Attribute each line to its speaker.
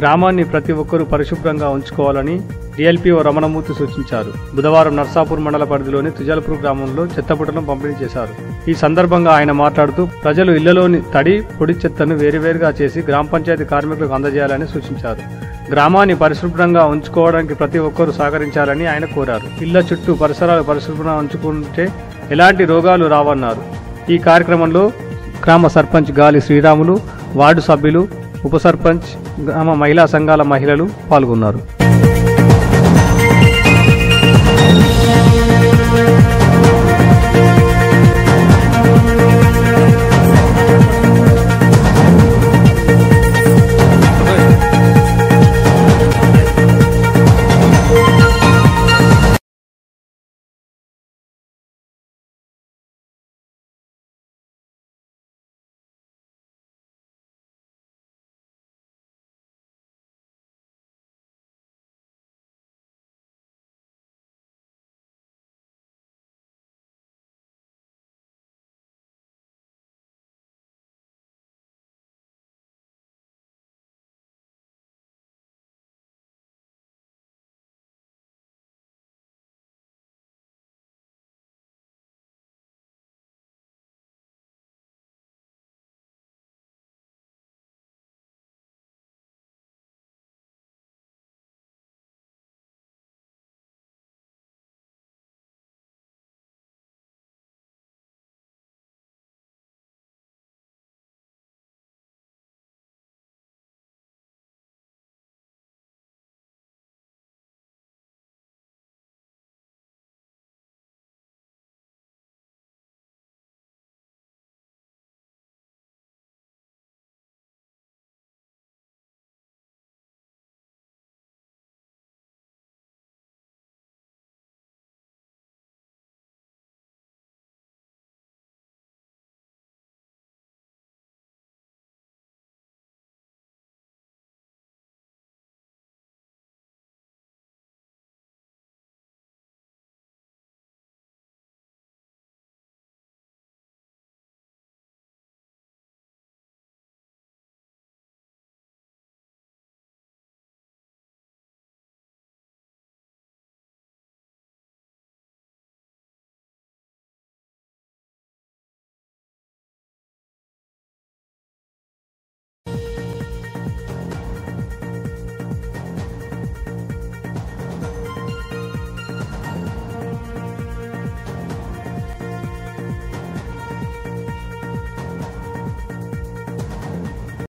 Speaker 1: గ్రామాన్ని ప్రతి ఒక్కరూ పరిశుభ్రంగా ఉంచుకోవాలని డిఎల్పిఓ రమణమూర్తి సూచించారు బుధవారం నర్సాపూర్ మండల పరిధిలోని తుజల్పూర్ గ్రామంలో చెత్తపుటను పంపిణీ చేశారు ఈ సందర్భంగా ఆయన మాట్లాడుతూ ప్రజలు ఇళ్లలోని తడి పొడి చెత్తను వేరువేరుగా చేసి గ్రామ పంచాయతీ కార్మికులకు అందజేయాలని సూచించారు గ్రామాన్ని పరిశుభ్రంగా ఉంచుకోవడానికి ప్రతి ఒక్కరూ సహకరించాలని ఆయన కోరారు ఇళ్ల చుట్టూ పరిసరాలు పరిశుభ్రంగా ఉంచుకుంటే ఎలాంటి రోగాలు రావన్నారు ఈ కార్యక్రమంలో గ్రామ సర్పంచ్ గాలి శ్రీరాములు వార్డు సభ్యులు ఉప సర్పంచ్ గ్రామ మహిళా సంఘాల మహిళలు పాల్గొన్నారు